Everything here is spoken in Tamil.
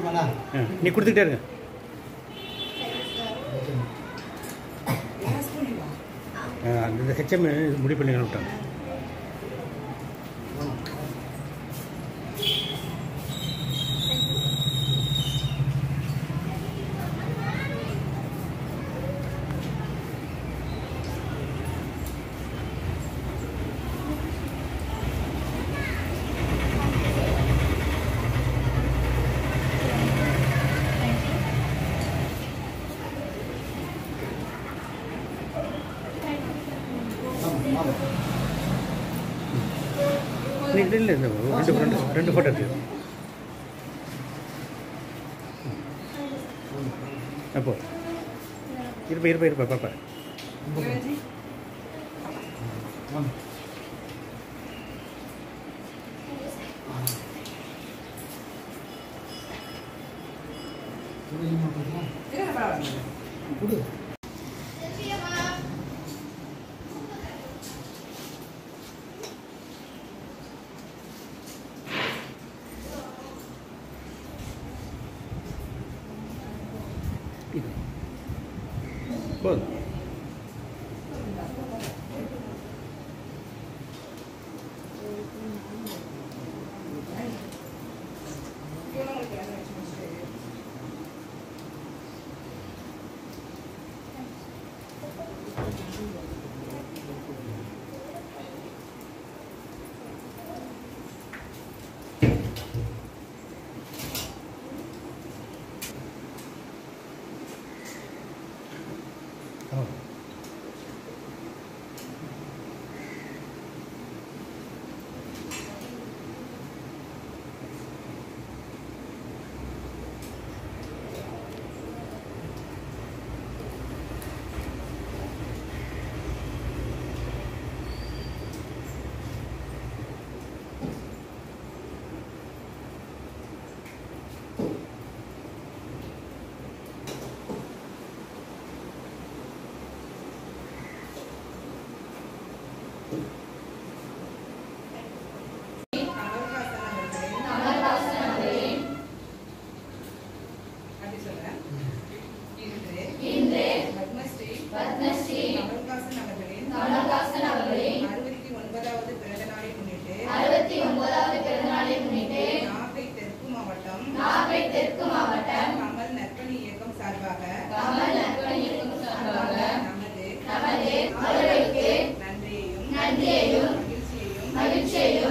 ஆமாண்ணா ஆ, நீ கொடுத்துக்கிட்டே இருங்க ஆ, அந்த ஹெச்எம் முடிவு பண்ணி விட்டாங்க நீ இல்லை இல்லை இந்த ரெண்டு ரெண்டு ரெண்டு ஃபோட்டோ இருக்கு அப்போ இருப்பா இருப்பா இருப்பா பாப்பா கொடு இது போதும் ஆ அறுபத்தி ஒன்பதாவது பிறந்த நாளை முன்னிட்டு அறுபத்தி ஒன்பதாவது பிறந்த நாளை முன்னிட்டு நாகை தெற்கு மாவட்டம் நாகை தெற்கு மாவட்டம் கமல் நற்பணி இயக்கம் சார்பாக கமல் நற்பணி இயக்கம் சார்பாக நமது நமது அவர்களுக்கு நன்றியையும் நன்றியையும் மகிழ்ச்சியையும் மகிழ்ச்சியையும்